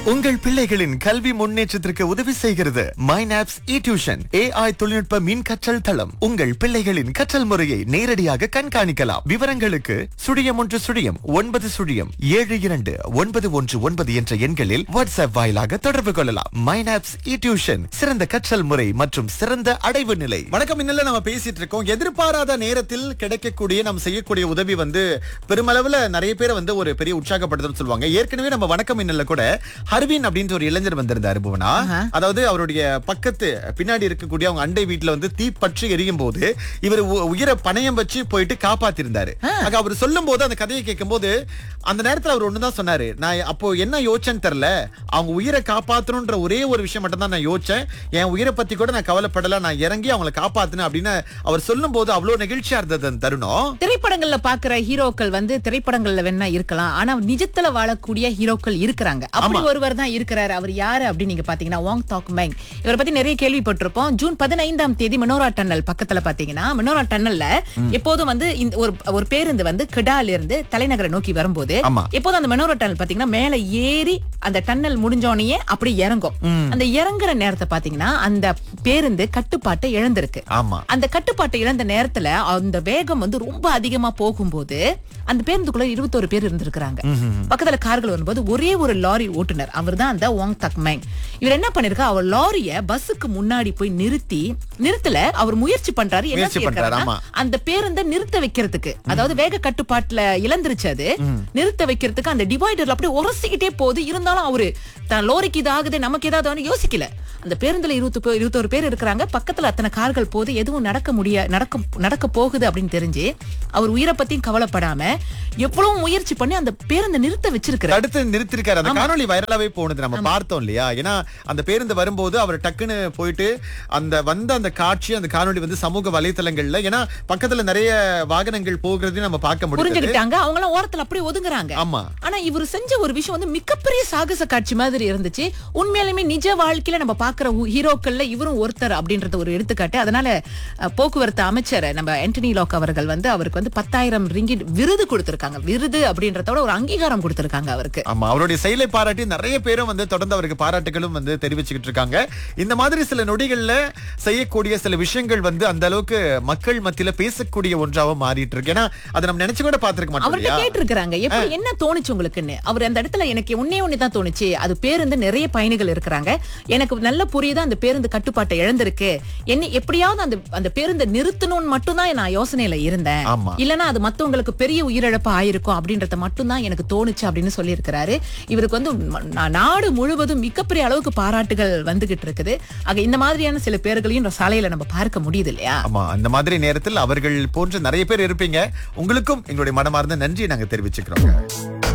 உங்கள் பிள்ளைகளின் கல்வி முன்னேற்றத்திற்கு உதவி செய்கிறது மைனாப்ஸ் இ டியூஷன் ஏஐ தொழில்நுட்ப மின் கற்றல் தளம் உங்கள் பிள்ளைகளின் கற்றல் முறையை நேரடியாக கண்காணிக்கலாம் விவரங்களுக்கு சுழியம் ஒன்று சுழியம் ஒன்பது சுழியம் ஏழு இரண்டு ஒன்பது ஒன்று ஒன்பது என்ற எண்களில் வாட்ஸ்அப் வாயிலாக தொடர்பு கொள்ளலாம் மைனாப்ஸ் இ டியூஷன் சிறந்த கற்றல் முறை மற்றும் சிறந்த அடைவு நிலை வணக்கம் இன்னல நம்ம பேசிட்டு இருக்கோம் எதிர்பாராத நேரத்தில் கிடைக்கக்கூடிய நம்ம செய்யக்கூடிய உதவி வந்து பெருமளவுல நிறைய பேரை வந்து ஒரு பெரிய உற்சாகப்படுத்தும் சொல்லுவாங்க ஏற்கனவே நம்ம வணக்கம் இன்னல கூட ஹர்வின் அப்படின்ற ஒரு இளைஞர் வந்திருந்தாரு புவனா அதாவது அவருடைய பக்கத்து பின்னாடி இருக்கக்கூடிய அவங்க அண்டை வீட்டுல வந்து தீ பற்றி எரியும் போது இவர் உ- உயிரை பணயம் வச்சு போயிட்டு காப்பாத்திருந்தாரு ஆக அவர் சொல்லும் போது அந்த கதையை கேட்கும் போது அந்த நேரத்துல அவர் ஒண்ணுதான் சொன்னாரு நான் அப்போ என்ன யோசிச்சேன்னு தெரியல அவங்க உயிரை காப்பாத்தணும்ன்ற ஒரே ஒரு விஷயம் மட்டும் தான் நான் யோசிச்சேன் என் உயிரை பத்தி கூட நான் கவலைப்படல நான் இறங்கி அவங்கள காப்பாத்தினேன் அப்படின்னு அவர் சொல்லும் போது அவ்வளவு நெகிழ்ச்சியா இருந்தது அந்த தருணம் திரைப்படங்கள்ல பாக்குற ஹீரோக்கள் வந்து திரைப்படங்கள்ல வேணா இருக்கலாம் ஆனா நிஜத்துல வாழக்கூடிய ஹீரோக்கள் இருக்கிறாங்க அப்படி ஒருவர் தான் இருக்கிறாரு அவர் யாரு அப்படின்னு நீங்க பாத்தீங்கன்னா வாங் தாக் மெங் இவரை பத்தி நிறைய கேள்விப்பட்டிருப்போம் ஜூன் பதினைந்தாம் தேதி மனோரா டன்னல் பக்கத்துல பாத்தீங்கன்னா மனோரா டன்னல்ல எப்போதும் வந்து இந்த ஒரு ஒரு பேருந்து வந்து கிடால இருந்து தலைநகரை நோக்கி வரும்போது ஆமா. எப்போதும் அந்த மனோரா டன்னல் பாத்தீங்கன்னா மேல ஏறி அந்த டன்னல் முடிஞ்சோடனே அப்படி இறங்கும் அந்த இறங்குற நேரத்தை பாத்தீங்கன்னா அந்த பேருந்து கட்டுப்பாட்டை இழந்திருக்கு ஆமா அந்த கட்டுப்பாட்டை இழந்த நேரத்துல அந்த வேகம் வந்து ரொம்ப அதிகமா போகும்போது அந்த பேருந்துக்குள்ள இருபத்தோரு பேர் இருந்திருக்காங்க பக்கத்துல கார்கள் வரும்போது ஒரே ஒரு லாரி ஓட்டுநர் அவர்தான் அந்த வாங் தக் மேங் இவர் என்ன பண்ணிருக்கா அவர் லாரிய பஸ்ஸுக்கு முன்னாடி போய் நிறுத்தி நிறுத்தல அவர் முயற்சி பண்றாரு என்ன முயற்சி பண்றாரு, செய்யறாருன்னா, ஆமா. அந்த பேருந்தை நிறுத்த வைக்கிறதுக்கு அதாவது வேக கட்டுப்பாட்டுல இழந்துருச்சு அது நிறுத்த வைக்கிறதுக்கு அந்த டிவைடர்ல அப்படியே உரசிக்கிட்டே போகுது இருந்தாலும் அவரு தான் லோரிக்கு இது ஆகுது நமக்கு ஏதாவது ஆகுதுன்னு யோசிக்கல அந்த பேருந்துல இருபத்தி பே- இருபத்தோரு பேர் இருக்கிறாங்க பக்கத்துல அத்தனை கார்கள் போது எதுவும் நடக்க முடிய நடக்க நடக்க போகுது அப்படின்னு தெரிஞ்சு அவர் உயிரை பத்தியும் கவலைப்படாம எவ்வளவு முயற்சி பண்ணி அந்த பேருந்தை நிறுத்த வச்சிருக்கிறார் அடுத்து நிறுத்திருக்காரு அந்த காணொளி வைரலாவே போனது நம்ம பார்த்தோம் இல்லையா ஏன்னா அந்த பேருந்து வரும்போது அவர் டக்குன்னு போயிட்டு அந்த வந்த அந்த காட்சி அந்த காணொளி வந்து சமூக வலைத்தளங்கள்ல ஏன்னா பக்கத்துல நிறைய வாகனங்கள் போகிறதையும் நம்ம பார்க்க முடியுது புரிஞ்சுக்கிட்டாங்க அவங்க எல்லாம் ஓரத்துல அப்படியே ஒதுங்குறாங்க ஆமா ஆனா இவர் செஞ்ச ஒரு விஷயம் வந்து மிகப்பெரிய சாகச காட்சி மாதிரி இருந்துச்சு உண்மையாலுமே நிஜ வாழ்க்கையில நம்ம பாக்குற ஹு- ஹீரோக்கள்ல இவரும் ஒருத்தர் அப்படின்றது ஒரு எடுத்துக்காட்டு அதனால அஹ், போக்குவரத்து அமைச்சர் நம்ம ஆண்டனி லாக் அவர்கள் வந்து அவருக்கு வந்து பத்தாயிரம் ரிங்கிட் விருது கொடுத்திருக்காங்க விருது அப்படின்றத விட ஒரு அங்கீகாரம் கொடுத்திருக்காங்க அவருக்கு ஆமா அவருடைய செயலை பாராட்டி நிறைய பேரும் வந்து தொடர்ந்து அவருக்கு பாராட்டுகளும் வந்து தெரிவிச்சுக்கிட்டு இருக்காங்க இந்த மாதிரி சில நொடிகள்ல செய்யக்கூடிய சில விஷயங்கள் வந்து அந்த அளவுக்கு மக்கள் மத்தியில பேசக்கூடிய ஒன்றாவும் மாறிட்டு இருக்கு ஏன்னா அதை நம்ம நினைச்சு கூட பாத்துருக்க மாட்டோம் அவர்கிட்ட இல்லையா கேட்டிருக்கிறாங்க எப்படி என்ன தோணுச்சு உங்களுக்குன்னு அவர் அந்த இடத்துல எனக்கு ஒன்னே ஒண்ணு தான் தோணுச்சு அது பேருந்து நிறைய பயணிகள் இருக்கிறாங்க எனக்கு நல்ல புரியுது அந்த பேருந்து கட்டுப்பாட்டை இழந்திருக்கு என்ன எப்படியாவது அந்த அந்த பேருந்தை நிறுத்தணும்னு மட்டும்தான் நான் யோசனையில இருந்தேன் ஆமா. இல்லனா அது மத்தவங்களுக்கு பெரிய உயிரிழப்பு ஆயிருக்கும் அப்படின்றத மட்டும்தான் எனக்கு தோணுச்சு அப்படின்னு சொல்லியிருக்கிறாரு இவருக்கு வந்து ம- நா- நாடு முழுவதும் மிகப்பெரிய அளவுக்கு பாராட்டுகள் வந்துகிட்டு இருக்குது ஆக இந்த மாதிரியான சில பேர்களையும் சாலையில நம்ம பார்க்க முடியுது இல்லையா ஆமா அந்த மாதிரி நேரத்தில் அவர்கள் போன்ற நிறைய பேர் இருப்பீங்க உங்களுக்கும் எங்களுடைய மனமார்ந்த நன்றியை நாங்க தெரிவிச்சுக்கிறோங்க